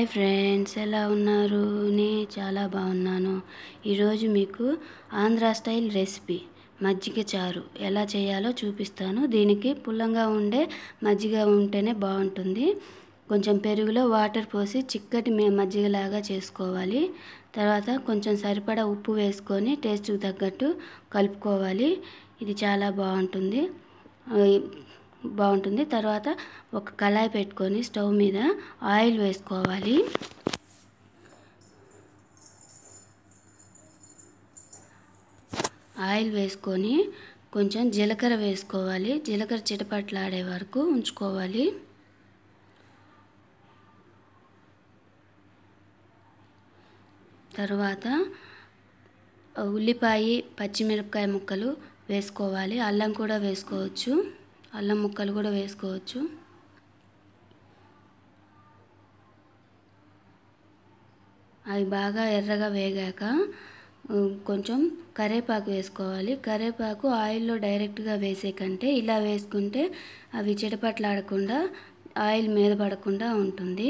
hi friends ఎలా ఉన్నారు నేను చాలా బాగున్నాను ఈరోజు మీకు ఆంధ్ర స్టైల్ రెసిపీ మజ్జిగ చారు ఎలా చేయాలో చూపిస్తాను దీనికి పుల్లంగా ఉండే మజ్జిగ ఉంటేనే బాగుంటుంది కొంచెం పెరుగులో వాటర్ పోసి చిక్కటి మే మజ్జిగలాగా చేసుకోవాలి తర్వాత కొంచెం సరిపడా ఉప్పు వేసుకొని టేస్ట్కి తగ్గట్టు కలుపుకోవాలి ఇది చాలా బాగుంటుంది ఆ, బాగుంటుంది తర్వాత ఒక కళాయి పెట్టుకొని స్టవ్ మీద ఆయిల్ వేసుకోవాలి ఆయిల్ వేసుకొని కొంచెం జీలకర్ర వేసుకోవాలి జీలకర్ర చిటపట్లాడే వరకు ఉంచుకోవాలి తర్వాత ఉల్లిపాయ పచ్చిమిరపకాయ ముక్కలు వేసుకోవాలి అల్లం కూడా వేసుకోవచ్చు అల్లం ముక్కలు కూడా వేసుకోవచ్చు అవి బాగా ఎర్రగా వేగాక ఉ, కొంచెం కరేపాకు వేసుకోవాలి కరేపాకు ఆయిల్లో డైరెక్ట్గా వేసే కంటే ఇలా వేసుకుంటే అవి చిటపట్లాడకుండా ఆయిల్ మీద పడకుండా ఉంటుంది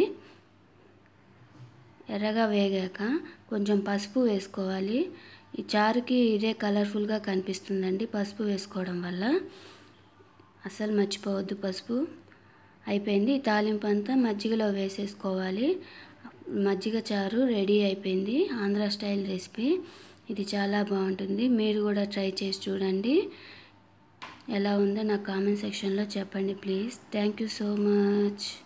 ఎర్రగా వేగాక కొంచెం పసుపు వేసుకోవాలి ఈ చారుకి ఇదే కలర్ఫుల్గా కనిపిస్తుందండి పసుపు వేసుకోవడం వల్ల అస్సలు మర్చిపోవద్దు పసుపు అయిపోయింది ఈ తాలింపు అంతా మజ్జిగలో వేసేసుకోవాలి మజ్జిగ చారు రెడీ అయిపోయింది ఆంధ్ర స్టైల్ రెసిపీ ఇది చాలా బాగుంటుంది మీరు కూడా ట్రై చేసి చూడండి ఎలా ఉందో నా కామెంట్ సెక్షన్లో చెప్పండి please thank you so much